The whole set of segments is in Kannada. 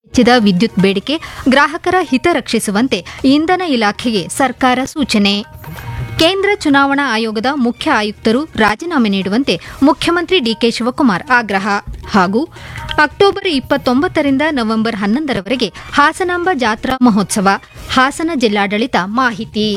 ಹೆಚ್ಚಿದ ವಿದ್ಯುತ್ ಬೇಡಿಕೆ ಗ್ರಾಹಕರ ಹಿತ ರಕ್ಷಿಸುವಂತೆ ಇಂಧನ ಇಲಾಖೆಗೆ ಸರ್ಕಾರ ಸೂಚನೆ ಕೇಂದ್ರ ಚುನಾವಣಾ ಆಯೋಗದ ಮುಖ್ಯ ಆಯುಕ್ತರು ರಾಜೀನಾಮೆ ನೀಡುವಂತೆ ಮುಖ್ಯಮಂತ್ರಿ ಡಿಕೆ ಶಿವಕುಮಾರ್ ಆಗ್ರಹ ಹಾಗೂ ಅಕ್ಟೋಬರ್ ಇಪ್ಪತ್ತೊಂಬತ್ತರಿಂದ ನವೆಂಬರ್ ಹನ್ನೊಂದರವರೆಗೆ ಹಾಸನಾಂಬ ಜಾತ್ರಾ ಮಹೋತ್ಸವ ಹಾಸನ ಜಿಲ್ಲಾಡಳಿತ ಮಾಹಿತಿ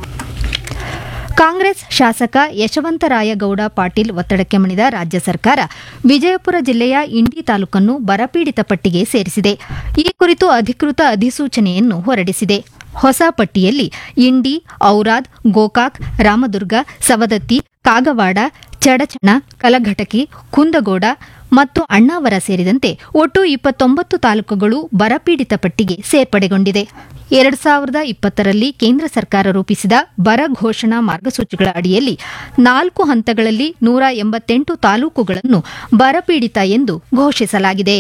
ಕಾಂಗ್ರೆಸ್ ಶಾಸಕ ಯಶವಂತರಾಯಗೌಡ ಪಾಟೀಲ್ ಒತ್ತಡಕ್ಕೆ ಮಣಿದ ರಾಜ್ಯ ಸರ್ಕಾರ ವಿಜಯಪುರ ಜಿಲ್ಲೆಯ ಇಂಡಿ ತಾಲೂಕನ್ನು ಬರಪೀಡಿತ ಪಟ್ಟಿಗೆ ಸೇರಿಸಿದೆ ಈ ಕುರಿತು ಅಧಿಕೃತ ಅಧಿಸೂಚನೆಯನ್ನು ಹೊರಡಿಸಿದೆ ಹೊಸ ಪಟ್ಟಿಯಲ್ಲಿ ಇಂಡಿ ಔರಾದ್ ಗೋಕಾಕ್ ರಾಮದುರ್ಗ ಸವದತ್ತಿ ಕಾಗವಾಡ ಚಡಚಣ ಕಲಘಟಕಿ ಕುಂದಗೋಡ ಮತ್ತು ಅಣ್ಣಾವರ ಸೇರಿದಂತೆ ಒಟ್ಟು ಇಪ್ಪತ್ತೊಂಬತ್ತು ತಾಲೂಕುಗಳು ಬರಪೀಡಿತ ಪಟ್ಟಿಗೆ ಸೇರ್ಪಡೆಗೊಂಡಿದೆ ಎರಡು ಸಾವಿರದ ಇಪ್ಪತ್ತರಲ್ಲಿ ಕೇಂದ್ರ ಸರ್ಕಾರ ರೂಪಿಸಿದ ಬರ ಘೋಷಣಾ ಮಾರ್ಗಸೂಚಿಗಳ ಅಡಿಯಲ್ಲಿ ನಾಲ್ಕು ಹಂತಗಳಲ್ಲಿ ನೂರ ಎಂಬತ್ತೆಂಟು ತಾಲೂಕುಗಳನ್ನು ಬರಪೀಡಿತ ಎಂದು ಘೋಷಿಸಲಾಗಿದೆ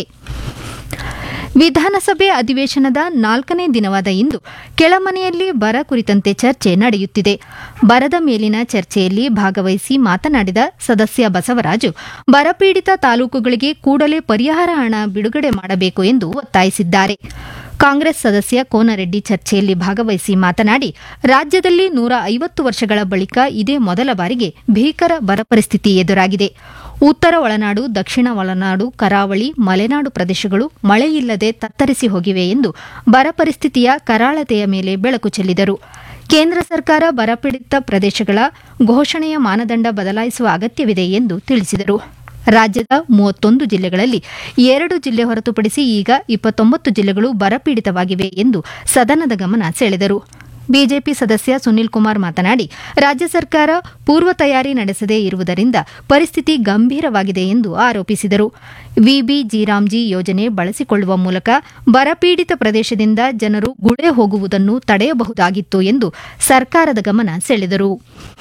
ವಿಧಾನಸಭೆ ಅಧಿವೇಶನದ ನಾಲ್ಕನೇ ದಿನವಾದ ಇಂದು ಕೆಳಮನೆಯಲ್ಲಿ ಬರ ಕುರಿತಂತೆ ಚರ್ಚೆ ನಡೆಯುತ್ತಿದೆ ಬರದ ಮೇಲಿನ ಚರ್ಚೆಯಲ್ಲಿ ಭಾಗವಹಿಸಿ ಮಾತನಾಡಿದ ಸದಸ್ಯ ಬಸವರಾಜು ಬರಪೀಡಿತ ತಾಲೂಕುಗಳಿಗೆ ಕೂಡಲೇ ಪರಿಹಾರ ಹಣ ಬಿಡುಗಡೆ ಮಾಡಬೇಕು ಎಂದು ಒತ್ತಾಯಿಸಿದ್ದಾರೆ ಕಾಂಗ್ರೆಸ್ ಸದಸ್ಯ ಕೋನರೆಡ್ಡಿ ಚರ್ಚೆಯಲ್ಲಿ ಭಾಗವಹಿಸಿ ಮಾತನಾಡಿ ರಾಜ್ಯದಲ್ಲಿ ನೂರ ಐವತ್ತು ವರ್ಷಗಳ ಬಳಿಕ ಇದೇ ಮೊದಲ ಬಾರಿಗೆ ಭೀಕರ ಬರ ಪರಿಸ್ಥಿತಿ ಎದುರಾಗಿದೆ ಉತ್ತರ ಒಳನಾಡು ದಕ್ಷಿಣ ಒಳನಾಡು ಕರಾವಳಿ ಮಲೆನಾಡು ಪ್ರದೇಶಗಳು ಮಳೆಯಿಲ್ಲದೆ ತತ್ತರಿಸಿ ಹೋಗಿವೆ ಎಂದು ಬರ ಪರಿಸ್ಥಿತಿಯ ಕರಾಳತೆಯ ಮೇಲೆ ಬೆಳಕು ಚೆಲ್ಲಿದರು ಕೇಂದ್ರ ಸರ್ಕಾರ ಬರಪೀಡಿತ ಪ್ರದೇಶಗಳ ಘೋಷಣೆಯ ಮಾನದಂಡ ಬದಲಾಯಿಸುವ ಅಗತ್ಯವಿದೆ ಎಂದು ತಿಳಿಸಿದರು ರಾಜ್ಯದ ಮೂವತ್ತೊಂದು ಜಿಲ್ಲೆಗಳಲ್ಲಿ ಎರಡು ಜಿಲ್ಲೆ ಹೊರತುಪಡಿಸಿ ಈಗ ಇಪ್ಪತ್ತೊಂಬತ್ತು ಜಿಲ್ಲೆಗಳು ಬರಪೀಡಿತವಾಗಿವೆ ಎಂದು ಸದನದ ಗಮನ ಸೆಳೆದರು ಬಿಜೆಪಿ ಸದಸ್ಯ ಸುನಿಲ್ ಕುಮಾರ್ ಮಾತನಾಡಿ ರಾಜ್ಯ ಸರ್ಕಾರ ಪೂರ್ವ ತಯಾರಿ ನಡೆಸದೇ ಇರುವುದರಿಂದ ಪರಿಸ್ಥಿತಿ ಗಂಭೀರವಾಗಿದೆ ಎಂದು ಆರೋಪಿಸಿದರು ವಿಬಿ ಜೀರಾಮ್ಜಿ ಯೋಜನೆ ಬಳಸಿಕೊಳ್ಳುವ ಮೂಲಕ ಬರಪೀಡಿತ ಪ್ರದೇಶದಿಂದ ಜನರು ಗುಳೆ ಹೋಗುವುದನ್ನು ತಡೆಯಬಹುದಾಗಿತ್ತು ಎಂದು ಸರ್ಕಾರದ ಗಮನ ಸೆಳೆದರು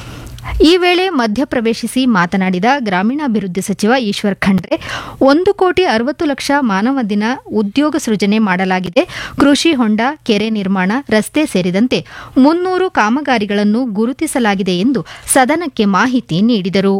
ಈ ವೇಳೆ ಮಧ್ಯಪ್ರವೇಶಿಸಿ ಮಾತನಾಡಿದ ಗ್ರಾಮೀಣಾಭಿವೃದ್ಧಿ ಸಚಿವ ಈಶ್ವರ್ ಖಂಡ್ರೆ ಒಂದು ಕೋಟಿ ಅರವತ್ತು ಲಕ್ಷ ಮಾನವ ದಿನ ಉದ್ಯೋಗ ಸೃಜನೆ ಮಾಡಲಾಗಿದೆ ಕೃಷಿ ಹೊಂಡ ಕೆರೆ ನಿರ್ಮಾಣ ರಸ್ತೆ ಸೇರಿದಂತೆ ಮುನ್ನೂರು ಕಾಮಗಾರಿಗಳನ್ನು ಗುರುತಿಸಲಾಗಿದೆ ಎಂದು ಸದನಕ್ಕೆ ಮಾಹಿತಿ ನೀಡಿದರು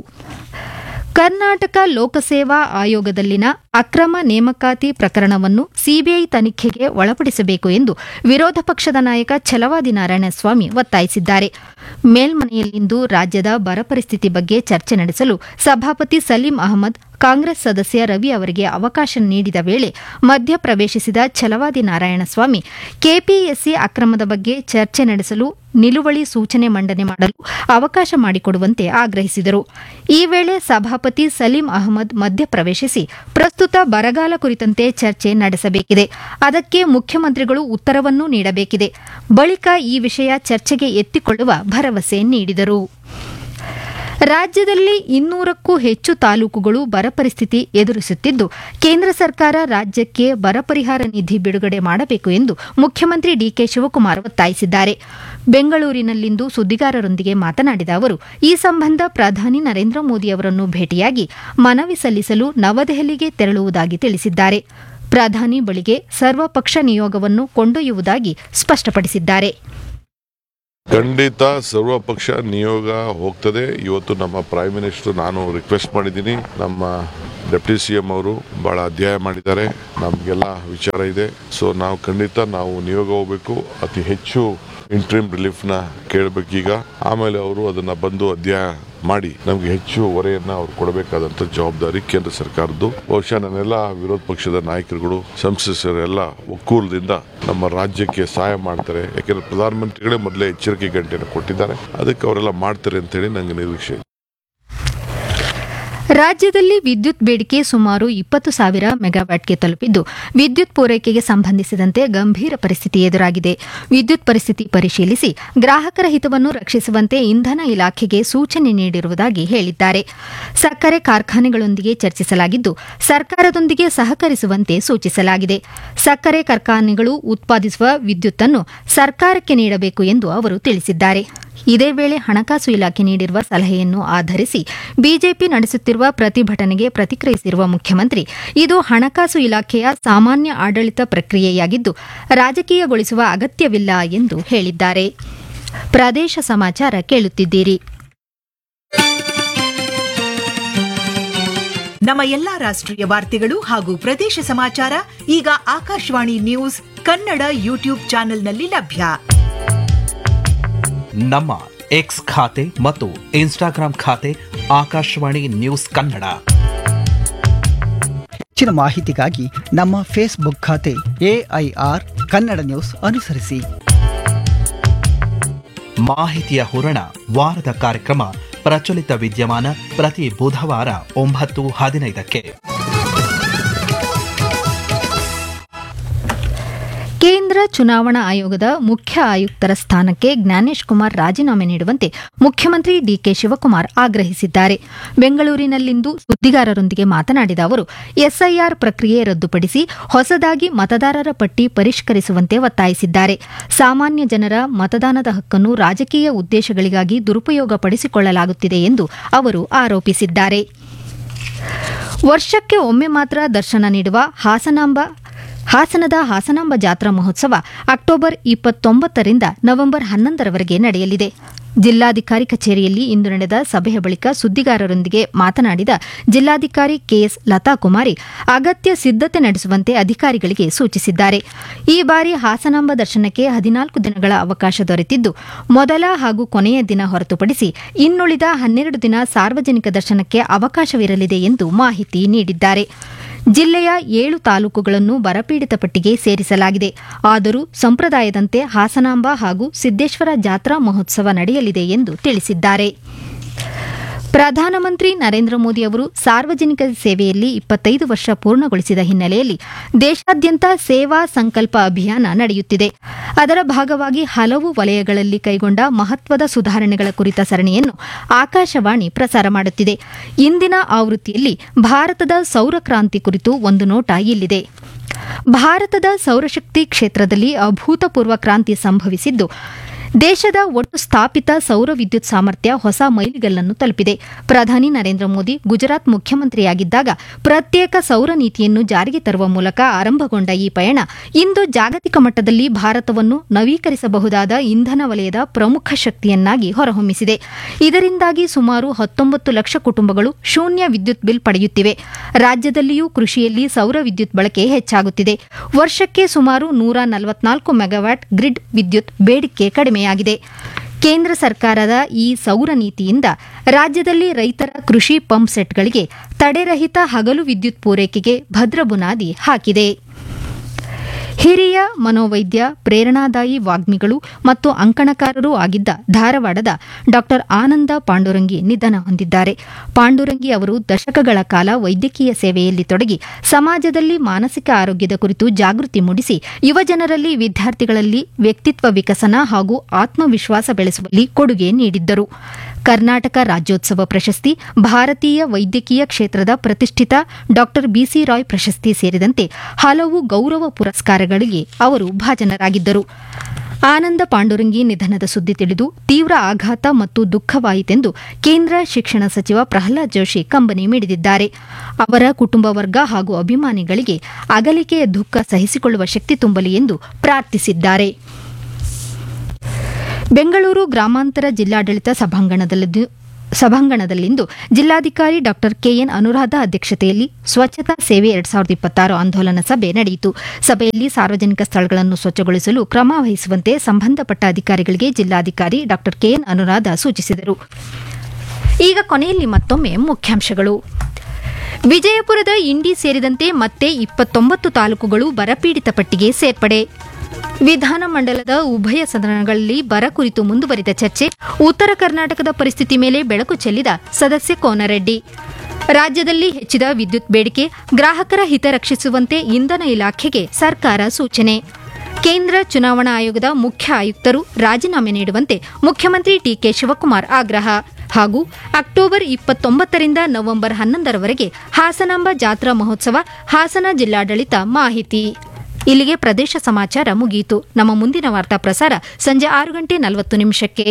ಕರ್ನಾಟಕ ಲೋಕಸೇವಾ ಆಯೋಗದಲ್ಲಿನ ಅಕ್ರಮ ನೇಮಕಾತಿ ಪ್ರಕರಣವನ್ನು ಸಿಬಿಐ ತನಿಖೆಗೆ ಒಳಪಡಿಸಬೇಕು ಎಂದು ವಿರೋಧ ಪಕ್ಷದ ನಾಯಕ ಛಲವಾದಿ ನಾರಾಯಣಸ್ವಾಮಿ ಒತ್ತಾಯಿಸಿದ್ದಾರೆ ಮೇಲ್ಮನೆಯಲ್ಲಿಂದು ರಾಜ್ಯದ ಬರ ಪರಿಸ್ಥಿತಿ ಬಗ್ಗೆ ಚರ್ಚೆ ನಡೆಸಲು ಸಭಾಪತಿ ಸಲೀಂ ಅಹಮದ್ ಕಾಂಗ್ರೆಸ್ ಸದಸ್ಯ ರವಿ ಅವರಿಗೆ ಅವಕಾಶ ನೀಡಿದ ವೇಳೆ ಮಧ್ಯಪ್ರವೇಶಿಸಿದ ಛಲವಾದಿ ನಾರಾಯಣಸ್ವಾಮಿ ಕೆಪಿಎಸ್ಸಿ ಅಕ್ರಮದ ಬಗ್ಗೆ ಚರ್ಚೆ ನಡೆಸಲು ನಿಲುವಳಿ ಸೂಚನೆ ಮಂಡನೆ ಮಾಡಲು ಅವಕಾಶ ಮಾಡಿಕೊಡುವಂತೆ ಆಗ್ರಹಿಸಿದರು ಈ ವೇಳೆ ಸಭಾಪತಿ ಸಲೀಂ ಅಹಮದ್ ಮಧ್ಯಪ್ರವೇಶಿಸಿ ಪ್ರಸ್ತುತ ಬರಗಾಲ ಕುರಿತಂತೆ ಚರ್ಚೆ ನಡೆಸಬೇಕಿದೆ ಅದಕ್ಕೆ ಮುಖ್ಯಮಂತ್ರಿಗಳು ಉತ್ತರವನ್ನೂ ನೀಡಬೇಕಿದೆ ಬಳಿಕ ಈ ವಿಷಯ ಚರ್ಚೆಗೆ ಎತ್ತಿಕೊಳ್ಳುವ ಭರವಸೆ ನೀಡಿದರು ರಾಜ್ಯದಲ್ಲಿ ಇನ್ನೂರಕ್ಕೂ ಹೆಚ್ಚು ತಾಲೂಕುಗಳು ಬರ ಪರಿಸ್ಥಿತಿ ಎದುರಿಸುತ್ತಿದ್ದು ಕೇಂದ್ರ ಸರ್ಕಾರ ರಾಜ್ಯಕ್ಕೆ ಬರ ಪರಿಹಾರ ನಿಧಿ ಬಿಡುಗಡೆ ಮಾಡಬೇಕು ಎಂದು ಮುಖ್ಯಮಂತ್ರಿ ಡಿಕೆ ಶಿವಕುಮಾರ್ ಒತ್ತಾಯಿಸಿದ್ದಾರೆ ಬೆಂಗಳೂರಿನಲ್ಲಿಂದು ಸುದ್ದಿಗಾರರೊಂದಿಗೆ ಮಾತನಾಡಿದ ಅವರು ಈ ಸಂಬಂಧ ಪ್ರಧಾನಿ ನರೇಂದ್ರ ಮೋದಿ ಅವರನ್ನು ಭೇಟಿಯಾಗಿ ಮನವಿ ಸಲ್ಲಿಸಲು ನವದೆಹಲಿಗೆ ತೆರಳುವುದಾಗಿ ತಿಳಿಸಿದ್ದಾರೆ ಪ್ರಧಾನಿ ಬಳಿಗೆ ಸರ್ವಪಕ್ಷ ನಿಯೋಗವನ್ನು ಕೊಂಡೊಯ್ಯುವುದಾಗಿ ಸ್ಪಷ್ಟಪಡಿಸಿದ್ದಾರೆ ಖಂಡಿತ ಸರ್ವಪಕ್ಷ ನಿಯೋಗ ಹೋಗ್ತದೆ ಇವತ್ತು ನಮ್ಮ ಪ್ರೈಮ್ ಮಿನಿಸ್ಟರ್ ನಾನು ರಿಕ್ವೆಸ್ಟ್ ಮಾಡಿದ್ದೀನಿ ನಮ್ಮ ಡೆಪ್ಟಿ ಸಿ ಎಂ ಅವರು ಬಹಳ ಅಧ್ಯಾಯ ಮಾಡಿದ್ದಾರೆ ನಮಗೆಲ್ಲ ವಿಚಾರ ಇದೆ ಸೊ ನಾವು ಖಂಡಿತ ನಾವು ನಿಯೋಗ ಹೋಗ್ಬೇಕು ಅತಿ ಹೆಚ್ಚು ಇಂಟ್ರೀಮ್ ರಿಲೀಫ್ನ ಕೇಳಬೇಕೀಗ ಆಮೇಲೆ ಅವರು ಅದನ್ನ ಬಂದು ಅಧ್ಯಾಯ ಮಾಡಿ ನಮಗೆ ಹೆಚ್ಚು ಹೊರೆಯನ್ನ ಅವ್ರು ಕೊಡಬೇಕಾದಂತ ಜವಾಬ್ದಾರಿ ಕೇಂದ್ರ ಸರ್ಕಾರದ್ದು ಬಹುಶಃ ನನ್ನೆಲ್ಲ ವಿರೋಧ ಪಕ್ಷದ ನಾಯಕರುಗಳು ಸಂಸದರೆಲ್ಲ ಒಕ್ಕೂಲದಿಂದ ನಮ್ಮ ರಾಜ್ಯಕ್ಕೆ ಸಹಾಯ ಮಾಡ್ತಾರೆ ಯಾಕೆಂದ್ರೆ ಪ್ರಧಾನಮಂತ್ರಿಗಳೇ ಮೊದಲೇ ಎಚ್ಚರಿಕೆ ಗಂಟೆಯನ್ನು ಕೊಟ್ಟಿದ್ದಾರೆ ಅದಕ್ಕೆ ಅವರೆಲ್ಲ ಮಾಡ್ತಾರೆ ಅಂತೇಳಿ ನಂಗೆ ನಿರೀಕ್ಷೆ ಇದೆ. ರಾಜ್ಯದಲ್ಲಿ ವಿದ್ಯುತ್ ಬೇಡಿಕೆ ಸುಮಾರು ಇಪ್ಪತ್ತು ಸಾವಿರ ಮೆಗಾವ್ಯಾಟ್ಗೆ ತಲುಪಿದ್ದು ವಿದ್ಯುತ್ ಪೂರೈಕೆಗೆ ಸಂಬಂಧಿಸಿದಂತೆ ಗಂಭೀರ ಪರಿಸ್ಥಿತಿ ಎದುರಾಗಿದೆ ವಿದ್ಯುತ್ ಪರಿಸ್ಥಿತಿ ಪರಿಶೀಲಿಸಿ ಗ್ರಾಹಕರ ಹಿತವನ್ನು ರಕ್ಷಿಸುವಂತೆ ಇಂಧನ ಇಲಾಖೆಗೆ ಸೂಚನೆ ನೀಡಿರುವುದಾಗಿ ಹೇಳಿದ್ದಾರೆ ಸಕ್ಕರೆ ಕಾರ್ಖಾನೆಗಳೊಂದಿಗೆ ಚರ್ಚಿಸಲಾಗಿದ್ದು ಸರ್ಕಾರದೊಂದಿಗೆ ಸಹಕರಿಸುವಂತೆ ಸೂಚಿಸಲಾಗಿದೆ ಸಕ್ಕರೆ ಕಾರ್ಖಾನೆಗಳು ಉತ್ಪಾದಿಸುವ ವಿದ್ಯುತ್ತನ್ನು ಸರ್ಕಾರಕ್ಕೆ ನೀಡಬೇಕು ಎಂದು ಅವರು ತಿಳಿಸಿದ್ದಾರೆ ಇದೇ ವೇಳೆ ಹಣಕಾಸು ಇಲಾಖೆ ನೀಡಿರುವ ಸಲಹೆಯನ್ನು ಆಧರಿಸಿ ಬಿಜೆಪಿ ನಡೆಸುತ್ತಿರುವ ಪ್ರತಿಭಟನೆಗೆ ಪ್ರತಿಕ್ರಿಯಿಸಿರುವ ಮುಖ್ಯಮಂತ್ರಿ ಇದು ಹಣಕಾಸು ಇಲಾಖೆಯ ಸಾಮಾನ್ಯ ಆಡಳಿತ ಪ್ರಕ್ರಿಯೆಯಾಗಿದ್ದು ರಾಜಕೀಯಗೊಳಿಸುವ ಅಗತ್ಯವಿಲ್ಲ ಎಂದು ಹೇಳಿದ್ದಾರೆ ಪ್ರದೇಶ ಸಮಾಚಾರ ಕೇಳುತ್ತಿದ್ದೀರಿ ನಮ್ಮ ಎಲ್ಲಾ ರಾಷ್ಟ್ರೀಯ ವಾರ್ತೆಗಳು ಹಾಗೂ ಪ್ರದೇಶ ಸಮಾಚಾರ ಈಗ ಆಕಾಶವಾಣಿ ನ್ಯೂಸ್ ಕನ್ನಡ ಯೂಟ್ಯೂಬ್ ಚಾನೆಲ್ನಲ್ಲಿ ಲಭ್ಯ ನಮ್ಮ ಎಕ್ಸ್ ಖಾತೆ ಮತ್ತು ಇನ್ಸ್ಟಾಗ್ರಾಂ ಖಾತೆ ಆಕಾಶವಾಣಿ ನ್ಯೂಸ್ ಕನ್ನಡ ಹೆಚ್ಚಿನ ಮಾಹಿತಿಗಾಗಿ ನಮ್ಮ ಫೇಸ್ಬುಕ್ ಖಾತೆ ಎಐಆರ್ ಕನ್ನಡ ನ್ಯೂಸ್ ಅನುಸರಿಸಿ ಮಾಹಿತಿಯ ಹೂರಣ ವಾರದ ಕಾರ್ಯಕ್ರಮ ಪ್ರಚಲಿತ ವಿದ್ಯಮಾನ ಪ್ರತಿ ಬುಧವಾರ ಒಂಬತ್ತು ಹದಿನೈದಕ್ಕೆ ಕೇಂದ್ರ ಚುನಾವಣಾ ಆಯೋಗದ ಮುಖ್ಯ ಆಯುಕ್ತರ ಸ್ಥಾನಕ್ಕೆ ಜ್ಞಾನೇಶ್ ಕುಮಾರ್ ರಾಜೀನಾಮೆ ನೀಡುವಂತೆ ಮುಖ್ಯಮಂತ್ರಿ ಡಿಕೆ ಶಿವಕುಮಾರ್ ಆಗ್ರಹಿಸಿದ್ದಾರೆ ಬೆಂಗಳೂರಿನಲ್ಲಿಂದು ಸುದ್ದಿಗಾರರೊಂದಿಗೆ ಮಾತನಾಡಿದ ಅವರು ಎಸ್ಐಆರ್ ಪ್ರಕ್ರಿಯೆ ರದ್ದುಪಡಿಸಿ ಹೊಸದಾಗಿ ಮತದಾರರ ಪಟ್ಟಿ ಪರಿಷ್ಕರಿಸುವಂತೆ ಒತ್ತಾಯಿಸಿದ್ದಾರೆ ಸಾಮಾನ್ಯ ಜನರ ಮತದಾನದ ಹಕ್ಕನ್ನು ರಾಜಕೀಯ ಉದ್ದೇಶಗಳಿಗಾಗಿ ದುರುಪಯೋಗಪಡಿಸಿಕೊಳ್ಳಲಾಗುತ್ತಿದೆ ಎಂದು ಅವರು ಆರೋಪಿಸಿದ್ದಾರೆ ವರ್ಷಕ್ಕೆ ಒಮ್ಮೆ ಮಾತ್ರ ದರ್ಶನ ನೀಡುವ ಹಾಸನಾಂಬ ಹಾಸನದ ಹಾಸನಾಂಬ ಜಾತ್ರಾ ಮಹೋತ್ಸವ ಅಕ್ಟೋಬರ್ ಇಪ್ಪತ್ತೊಂಬತ್ತರಿಂದ ನವೆಂಬರ್ ಹನ್ನೊಂದರವರೆಗೆ ನಡೆಯಲಿದೆ ಜಿಲ್ಲಾಧಿಕಾರಿ ಕಚೇರಿಯಲ್ಲಿ ಇಂದು ನಡೆದ ಸಭೆಯ ಬಳಿಕ ಸುದ್ದಿಗಾರರೊಂದಿಗೆ ಮಾತನಾಡಿದ ಜಿಲ್ಲಾಧಿಕಾರಿ ಕೆಎಸ್ ಲತಾ ಕುಮಾರಿ ಅಗತ್ಯ ಸಿದ್ಧತೆ ನಡೆಸುವಂತೆ ಅಧಿಕಾರಿಗಳಿಗೆ ಸೂಚಿಸಿದ್ದಾರೆ ಈ ಬಾರಿ ಹಾಸನಾಂಬ ದರ್ಶನಕ್ಕೆ ಹದಿನಾಲ್ಕು ದಿನಗಳ ಅವಕಾಶ ದೊರೆತಿದ್ದು ಮೊದಲ ಹಾಗೂ ಕೊನೆಯ ದಿನ ಹೊರತುಪಡಿಸಿ ಇನ್ನುಳಿದ ಹನ್ನೆರಡು ದಿನ ಸಾರ್ವಜನಿಕ ದರ್ಶನಕ್ಕೆ ಅವಕಾಶವಿರಲಿದೆ ಎಂದು ಮಾಹಿತಿ ನೀಡಿದ್ದಾರೆ ಜಿಲ್ಲೆಯ ಏಳು ತಾಲೂಕುಗಳನ್ನು ಬರಪೀಡಿತ ಪಟ್ಟಿಗೆ ಸೇರಿಸಲಾಗಿದೆ ಆದರೂ ಸಂಪ್ರದಾಯದಂತೆ ಹಾಸನಾಂಬ ಹಾಗೂ ಸಿದ್ದೇಶ್ವರ ಜಾತ್ರಾ ಮಹೋತ್ಸವ ನಡೆಯಲಿದೆ ಎಂದು ತಿಳಿಸಿದ್ದಾರೆ ಪ್ರಧಾನಮಂತ್ರಿ ನರೇಂದ್ರ ಮೋದಿ ಅವರು ಸಾರ್ವಜನಿಕ ಸೇವೆಯಲ್ಲಿ ಇಪ್ಪತ್ತೈದು ವರ್ಷ ಪೂರ್ಣಗೊಳಿಸಿದ ಹಿನ್ನೆಲೆಯಲ್ಲಿ ದೇಶಾದ್ಯಂತ ಸೇವಾ ಸಂಕಲ್ಪ ಅಭಿಯಾನ ನಡೆಯುತ್ತಿದೆ ಅದರ ಭಾಗವಾಗಿ ಹಲವು ವಲಯಗಳಲ್ಲಿ ಕೈಗೊಂಡ ಮಹತ್ವದ ಸುಧಾರಣೆಗಳ ಕುರಿತ ಸರಣಿಯನ್ನು ಆಕಾಶವಾಣಿ ಪ್ರಸಾರ ಮಾಡುತ್ತಿದೆ ಇಂದಿನ ಆವೃತ್ತಿಯಲ್ಲಿ ಭಾರತದ ಸೌರ ಕ್ರಾಂತಿ ಕುರಿತು ಒಂದು ನೋಟ ಇಲ್ಲಿದೆ ಭಾರತದ ಸೌರಶಕ್ತಿ ಕ್ಷೇತ್ರದಲ್ಲಿ ಅಭೂತಪೂರ್ವ ಕ್ರಾಂತಿ ಸಂಭವಿಸಿದ್ದು ದೇಶದ ಒಟ್ಟು ಸ್ಥಾಪಿತ ಸೌರ ವಿದ್ಯುತ್ ಸಾಮರ್ಥ್ಯ ಹೊಸ ಮೈಲಿಗಲ್ಲನ್ನು ತಲುಪಿದೆ ಪ್ರಧಾನಿ ನರೇಂದ್ರ ಮೋದಿ ಗುಜರಾತ್ ಮುಖ್ಯಮಂತ್ರಿಯಾಗಿದ್ದಾಗ ಪ್ರತ್ಯೇಕ ಸೌರ ನೀತಿಯನ್ನು ಜಾರಿಗೆ ತರುವ ಮೂಲಕ ಆರಂಭಗೊಂಡ ಈ ಪಯಣ ಇಂದು ಜಾಗತಿಕ ಮಟ್ಟದಲ್ಲಿ ಭಾರತವನ್ನು ನವೀಕರಿಸಬಹುದಾದ ಇಂಧನ ವಲಯದ ಪ್ರಮುಖ ಶಕ್ತಿಯನ್ನಾಗಿ ಹೊರಹೊಮ್ಮಿಸಿದೆ ಇದರಿಂದಾಗಿ ಸುಮಾರು ಹತ್ತೊಂಬತ್ತು ಲಕ್ಷ ಕುಟುಂಬಗಳು ಶೂನ್ಯ ವಿದ್ಯುತ್ ಬಿಲ್ ಪಡೆಯುತ್ತಿವೆ ರಾಜ್ಯದಲ್ಲಿಯೂ ಕೃಷಿಯಲ್ಲಿ ಸೌರ ವಿದ್ಯುತ್ ಬಳಕೆ ಹೆಚ್ಚಾಗುತ್ತಿದೆ ವರ್ಷಕ್ಕೆ ಸುಮಾರು ನೂರ ನಲವತ್ನಾಲ್ಕು ಮೆಗಾವ್ಯಾಟ್ ಗ್ರಿಡ್ ವಿದ್ಯುತ್ ಬೇಡಿಕೆ ಕಡಿಮೆಯಾಗಿದೆ ಕೇಂದ್ರ ಸರ್ಕಾರದ ಈ ಸೌರ ನೀತಿಯಿಂದ ರಾಜ್ಯದಲ್ಲಿ ರೈತರ ಕೃಷಿ ಪಂಪ್ ಸೆಟ್ಗಳಿಗೆ ತಡೆರಹಿತ ಹಗಲು ವಿದ್ಯುತ್ ಪೂರೈಕೆಗೆ ಭದ್ರ ಬುನಾದಿ ಹಾಕಿದೆ ಹಿರಿಯ ಮನೋವೈದ್ಯ ಪ್ರೇರಣಾದಾಯಿ ವಾಗ್ಮಿಗಳು ಮತ್ತು ಅಂಕಣಕಾರರೂ ಆಗಿದ್ದ ಧಾರವಾಡದ ಡಾ ಆನಂದ ಪಾಂಡುರಂಗಿ ನಿಧನ ಹೊಂದಿದ್ದಾರೆ ಪಾಂಡುರಂಗಿ ಅವರು ದಶಕಗಳ ಕಾಲ ವೈದ್ಯಕೀಯ ಸೇವೆಯಲ್ಲಿ ತೊಡಗಿ ಸಮಾಜದಲ್ಲಿ ಮಾನಸಿಕ ಆರೋಗ್ಯದ ಕುರಿತು ಜಾಗೃತಿ ಮೂಡಿಸಿ ಯುವಜನರಲ್ಲಿ ವಿದ್ಯಾರ್ಥಿಗಳಲ್ಲಿ ವ್ಯಕ್ತಿತ್ವ ವಿಕಸನ ಹಾಗೂ ಆತ್ಮವಿಶ್ವಾಸ ಬೆಳೆಸುವಲ್ಲಿ ಕೊಡುಗೆ ನೀಡಿದ್ದರು ಕರ್ನಾಟಕ ರಾಜ್ಯೋತ್ಸವ ಪ್ರಶಸ್ತಿ ಭಾರತೀಯ ವೈದ್ಯಕೀಯ ಕ್ಷೇತ್ರದ ಪ್ರತಿಷ್ಠಿತ ಡಾ ಬಿಸಿ ರಾಯ್ ಪ್ರಶಸ್ತಿ ಸೇರಿದಂತೆ ಹಲವು ಗೌರವ ಪುರಸ್ಕಾರಗಳಿಗೆ ಅವರು ಭಾಜನರಾಗಿದ್ದರು ಆನಂದ ಪಾಂಡುರಂಗಿ ನಿಧನದ ಸುದ್ದಿ ತಿಳಿದು ತೀವ್ರ ಆಘಾತ ಮತ್ತು ದುಃಖವಾಯಿತೆಂದು ಕೇಂದ್ರ ಶಿಕ್ಷಣ ಸಚಿವ ಪ್ರಹ್ಲಾದ್ ಜೋಶಿ ಕಂಬನಿ ಮಿಡಿದಿದ್ದಾರೆ ಅವರ ಕುಟುಂಬ ವರ್ಗ ಹಾಗೂ ಅಭಿಮಾನಿಗಳಿಗೆ ಅಗಲಿಕೆಯ ದುಃಖ ಸಹಿಸಿಕೊಳ್ಳುವ ಶಕ್ತಿ ತುಂಬಲಿ ಎಂದು ಪ್ರಾರ್ಥಿಸಿದ್ದಾರೆ ಬೆಂಗಳೂರು ಗ್ರಾಮಾಂತರ ಜಿಲ್ಲಾಡಳಿತ ಸಭಾಂಗಣದಲ್ಲಿಂದು ಸಭಾಂಗಣದಲ್ಲಿಂದು ಜಿಲ್ಲಾಧಿಕಾರಿ ಡಾ ಕೆಎನ್ ಅನುರಾಧ ಅಧ್ಯಕ್ಷತೆಯಲ್ಲಿ ಸ್ವಚ್ಛತಾ ಸೇವೆ ಎರಡ್ ಸಾವಿರದ ಇಪ್ಪತ್ತಾರು ಆಂದೋಲನ ಸಭೆ ನಡೆಯಿತು ಸಭೆಯಲ್ಲಿ ಸಾರ್ವಜನಿಕ ಸ್ಥಳಗಳನ್ನು ಸ್ವಚ್ಛಗೊಳಿಸಲು ಕ್ರಮ ವಹಿಸುವಂತೆ ಸಂಬಂಧಪಟ್ಟ ಅಧಿಕಾರಿಗಳಿಗೆ ಜಿಲ್ಲಾಧಿಕಾರಿ ಡಾ ಕೆಎನ್ ಅನುರಾಧ ಸೂಚಿಸಿದರು ಈಗ ಕೊನೆಯಲ್ಲಿ ಮತ್ತೊಮ್ಮೆ ಮುಖ್ಯಾಂಶಗಳು ವಿಜಯಪುರದ ಇಂಡಿ ಸೇರಿದಂತೆ ಮತ್ತೆ ಇಪ್ಪತ್ತೊಂಬತ್ತು ತಾಲೂಕುಗಳು ಬರಪೀಡಿತ ಪಟ್ಟಿಗೆ ಸೇರ್ಪಡೆ ವಿಧಾನಮಂಡಲದ ಉಭಯ ಸದನಗಳಲ್ಲಿ ಬರ ಕುರಿತು ಮುಂದುವರಿದ ಚರ್ಚೆ ಉತ್ತರ ಕರ್ನಾಟಕದ ಪರಿಸ್ಥಿತಿ ಮೇಲೆ ಬೆಳಕು ಚೆಲ್ಲಿದ ಸದಸ್ಯ ಕೋನರೆಡ್ಡಿ ರಾಜ್ಯದಲ್ಲಿ ಹೆಚ್ಚಿದ ವಿದ್ಯುತ್ ಬೇಡಿಕೆ ಗ್ರಾಹಕರ ಹಿತ ರಕ್ಷಿಸುವಂತೆ ಇಂಧನ ಇಲಾಖೆಗೆ ಸರ್ಕಾರ ಸೂಚನೆ ಕೇಂದ್ರ ಚುನಾವಣಾ ಆಯೋಗದ ಮುಖ್ಯ ಆಯುಕ್ತರು ರಾಜೀನಾಮೆ ನೀಡುವಂತೆ ಮುಖ್ಯಮಂತ್ರಿ ಡಿಕೆ ಶಿವಕುಮಾರ್ ಆಗ್ರಹ ಹಾಗೂ ಅಕ್ಟೋಬರ್ ಇಪ್ಪತ್ತೊಂಬತ್ತರಿಂದ ನವೆಂಬರ್ ಹನ್ನೊಂದರವರೆಗೆ ಹಾಸನಾಂಬ ಜಾತ್ರಾ ಮಹೋತ್ಸವ ಹಾಸನ ಜಿಲ್ಲಾಡಳಿತ ಮಾಹಿತಿ ಇಲ್ಲಿಗೆ ಪ್ರದೇಶ ಸಮಾಚಾರ ಮುಗಿಯಿತು ನಮ್ಮ ಮುಂದಿನ ವಾರ್ತಾ ಪ್ರಸಾರ ಸಂಜೆ ಆರು ಗಂಟೆ ನಲವತ್ತು ನಿಮಿಷಕ್ಕೆ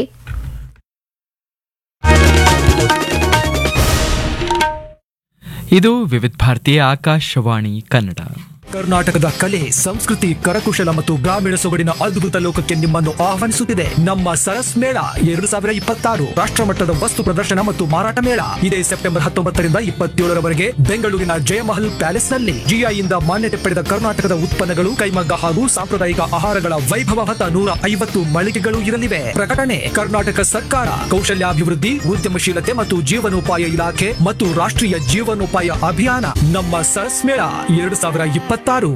ಇದು ವಿವಿಧ ಭಾರತೀಯ ಆಕಾಶವಾಣಿ ಕನ್ನಡ ಕರ್ನಾಟಕದ ಕಲೆ ಸಂಸ್ಕೃತಿ ಕರಕುಶಲ ಮತ್ತು ಗ್ರಾಮೀಣ ಸೊಗಡಿನ ಅದ್ಭುತ ಲೋಕಕ್ಕೆ ನಿಮ್ಮನ್ನು ಆಹ್ವಾನಿಸುತ್ತಿದೆ ನಮ್ಮ ಸರಸ್ ಮೇಳ ಎರಡು ಸಾವಿರ ಇಪ್ಪತ್ತಾರು ರಾಷ್ಟ್ರಮಟ್ಟದ ವಸ್ತು ಪ್ರದರ್ಶನ ಮತ್ತು ಮಾರಾಟ ಮೇಳ ಇದೇ ಸೆಪ್ಟೆಂಬರ್ ಹತ್ತೊಂಬತ್ತರಿಂದ ಇಪ್ಪತ್ತೇಳರವರೆಗೆ ಬೆಂಗಳೂರಿನ ಜಯಮಹಲ್ ಪ್ಯಾಲೇಸ್ ನಲ್ಲಿ ಜಿಐಯಿಂದ ಮಾನ್ಯತೆ ಪಡೆದ ಕರ್ನಾಟಕದ ಉತ್ಪನ್ನಗಳು ಕೈಮಗ್ಗ ಹಾಗೂ ಸಾಂಪ್ರದಾಯಿಕ ಆಹಾರಗಳ ವೈಭವ ಹೊತ್ತ ನೂರ ಐವತ್ತು ಮಳಿಗೆಗಳು ಇರಲಿವೆ ಪ್ರಕಟಣೆ ಕರ್ನಾಟಕ ಸರ್ಕಾರ ಕೌಶಲ್ಯಾಭಿವೃದ್ಧಿ ಉದ್ಯಮಶೀಲತೆ ಮತ್ತು ಜೀವನೋಪಾಯ ಇಲಾಖೆ ಮತ್ತು ರಾಷ್ಟ್ರೀಯ ಜೀವನೋಪಾಯ ಅಭಿಯಾನ ನಮ್ಮ ಸರಸ್ ಮೇಳ ಎರಡು ಸಾವಿರ ಇಪ್ಪತ್ತಾರು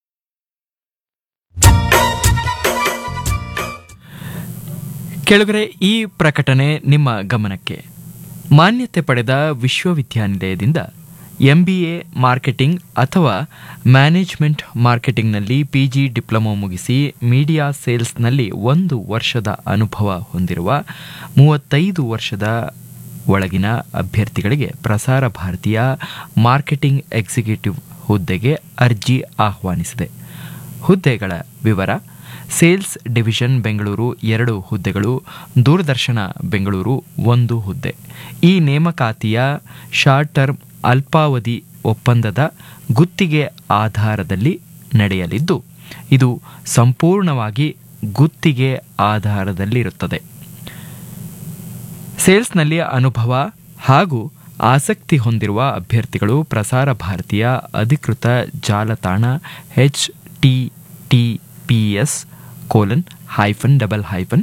ಕೆಳಗರೆ ಈ ಪ್ರಕಟಣೆ ನಿಮ್ಮ ಗಮನಕ್ಕೆ ಮಾನ್ಯತೆ ಪಡೆದ ವಿಶ್ವವಿದ್ಯಾನಿಲಯದಿಂದ ಎಂಬಿಎ ಮಾರ್ಕೆಟಿಂಗ್ ಅಥವಾ ಮ್ಯಾನೇಜ್ಮೆಂಟ್ ಮಾರ್ಕೆಟಿಂಗ್ನಲ್ಲಿ ಪಿಜಿ ಡಿಪ್ಲೊಮೊ ಮುಗಿಸಿ ಮೀಡಿಯಾ ಸೇಲ್ಸ್ನಲ್ಲಿ ಒಂದು ವರ್ಷದ ಅನುಭವ ಹೊಂದಿರುವ ಮೂವತ್ತೈದು ವರ್ಷದ ಒಳಗಿನ ಅಭ್ಯರ್ಥಿಗಳಿಗೆ ಪ್ರಸಾರ ಭಾರತೀಯ ಮಾರ್ಕೆಟಿಂಗ್ ಎಕ್ಸಿಕ್ಯೂಟಿವ್ ಹುದ್ದೆಗೆ ಅರ್ಜಿ ಆಹ್ವಾನಿಸಿದೆ ಹುದ್ದೆಗಳ ವಿವರ ಸೇಲ್ಸ್ ಡಿವಿಷನ್ ಬೆಂಗಳೂರು ಎರಡು ಹುದ್ದೆಗಳು ದೂರದರ್ಶನ ಬೆಂಗಳೂರು ಒಂದು ಹುದ್ದೆ ಈ ನೇಮಕಾತಿಯ ಶಾರ್ಟ್ ಟರ್ಮ್ ಅಲ್ಪಾವಧಿ ಒಪ್ಪಂದದ ಗುತ್ತಿಗೆ ಆಧಾರದಲ್ಲಿ ನಡೆಯಲಿದ್ದು ಇದು ಸಂಪೂರ್ಣವಾಗಿ ಗುತ್ತಿಗೆ ಆಧಾರದಲ್ಲಿರುತ್ತದೆ ಸೇಲ್ಸ್ನಲ್ಲಿ ಅನುಭವ ಹಾಗೂ ಆಸಕ್ತಿ ಹೊಂದಿರುವ ಅಭ್ಯರ್ಥಿಗಳು ಪ್ರಸಾರ ಭಾರತೀಯ ಅಧಿಕೃತ ಜಾಲತಾಣ H T T P S colon hyphen double hyphen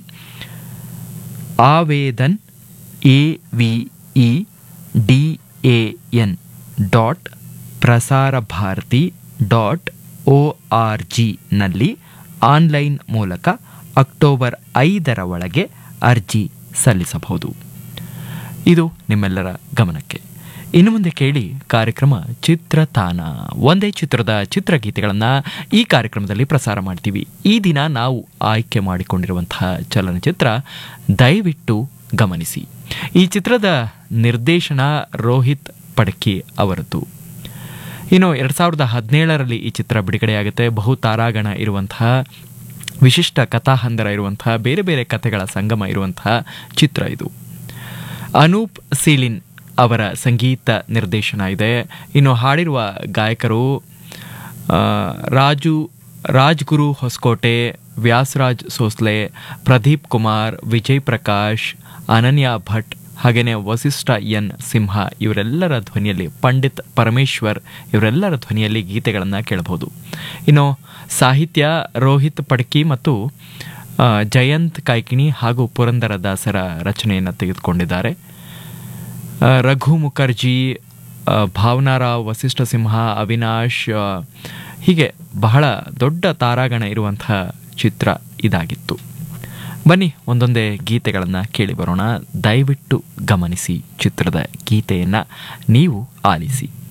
Avedan A V E D A N dot Prasar Bharati dot O R ಜಿನಲ್ಲಿ ಆನ್ಲೈನ್ ಮೂಲಕ ಅಕ್ಟೋಬರ್ ಐದರ ಒಳಗೆ ಅರ್ಜಿ ಸಲ್ಲಿಸಬಹುದು ಇದು ನಿಮ್ಮೆಲ್ಲರ ಗಮನಕ್ಕೆ ಇನ್ನು ಮುಂದೆ ಕೇಳಿ ಕಾರ್ಯಕ್ರಮ ಚಿತ್ರತಾನ ಒಂದೇ ಚಿತ್ರದ ಚಿತ್ರಗೀತೆಗಳನ್ನು ಈ ಕಾರ್ಯಕ್ರಮದಲ್ಲಿ ಪ್ರಸಾರ ಮಾಡ್ತೀವಿ ಈ ದಿನ ನಾವು ಆಯ್ಕೆ ಮಾಡಿಕೊಂಡಿರುವಂತಹ ಚಲನಚಿತ್ರ ದಯವಿಟ್ಟು ಗಮನಿಸಿ ಈ ಚಿತ್ರದ ನಿರ್ದೇಶನ ರೋಹಿತ್ ಪಡಕಿ ಅವರದ್ದು ಇನ್ನು ಎರಡು ಸಾವಿರದ ಹದಿನೇಳರಲ್ಲಿ ಈ ಚಿತ್ರ ಬಿಡುಗಡೆಯಾಗುತ್ತೆ ಬಹು ತಾರಾಗಣ ಇರುವಂತಹ ವಿಶಿಷ್ಟ ಕಥಾಹಂದರ ಇರುವಂತಹ ಬೇರೆ ಬೇರೆ ಕಥೆಗಳ ಸಂಗಮ ಇರುವಂತಹ ಚಿತ್ರ ಇದು ಅನೂಪ್ ಸೀಲಿನ್ ಅವರ ಸಂಗೀತ ನಿರ್ದೇಶನ ಇದೆ ಇನ್ನು ಹಾಡಿರುವ ಗಾಯಕರು ಆ, ರಾಜು ರಾಜ್ಗುರು ಹೊಸಕೋಟೆ ವ್ಯಾಸರಾಜ್ ಸೋಸ್ಲೆ ಪ್ರದೀಪ್ ಕುಮಾರ್ ವಿಜಯ್ ಪ್ರಕಾಶ್ ಅನನ್ಯ ಭಟ್ ಹಾಗೆಯೇ ವಸಿಷ್ಠ ಎನ್ ಸಿಂಹ ಇವರೆಲ್ಲರ ಧ್ವನಿಯಲ್ಲಿ ಪಂಡಿತ್ ಪರಮೇಶ್ವರ್ ಇವರೆಲ್ಲರ ಧ್ವನಿಯಲ್ಲಿ ಗೀತೆಗಳನ್ನು ಕೇಳಬಹುದು ಇನ್ನು ಸಾಹಿತ್ಯ ರೋಹಿತ್ ಪಡ್ಕಿ ಮತ್ತು ಆ, ಜಯಂತ್ ಕಾಯ್ಕಿಣಿ ಹಾಗೂ ಪುರಂದರದಾಸರ ರಚನೆಯನ್ನು ತೆಗೆದುಕೊಂಡಿದ್ದಾರೆ ಆ, ರಘು ಮುಖರ್ಜಿ ಆ, ಭಾವನಾರಾವ್ ವಸಿಷ್ಠ ಸಿಂಹ ಅವಿನಾಶ್ ಆ, ಹೀಗೆ ಬಹಳ ದೊಡ್ಡ ತಾರಾಗಣ ಇರುವಂತಹ ಚಿತ್ರ ಇದಾಗಿತ್ತು ಬನ್ನಿ ಒಂದೊಂದೇ ಗೀತೆಗಳನ್ನು ಕೇಳಿ ಬರೋಣ ದಯವಿಟ್ಟು ಗಮನಿಸಿ ಚಿತ್ರದ ಗೀತೆಯನ್ನು ನೀವು ಆಲಿಸಿ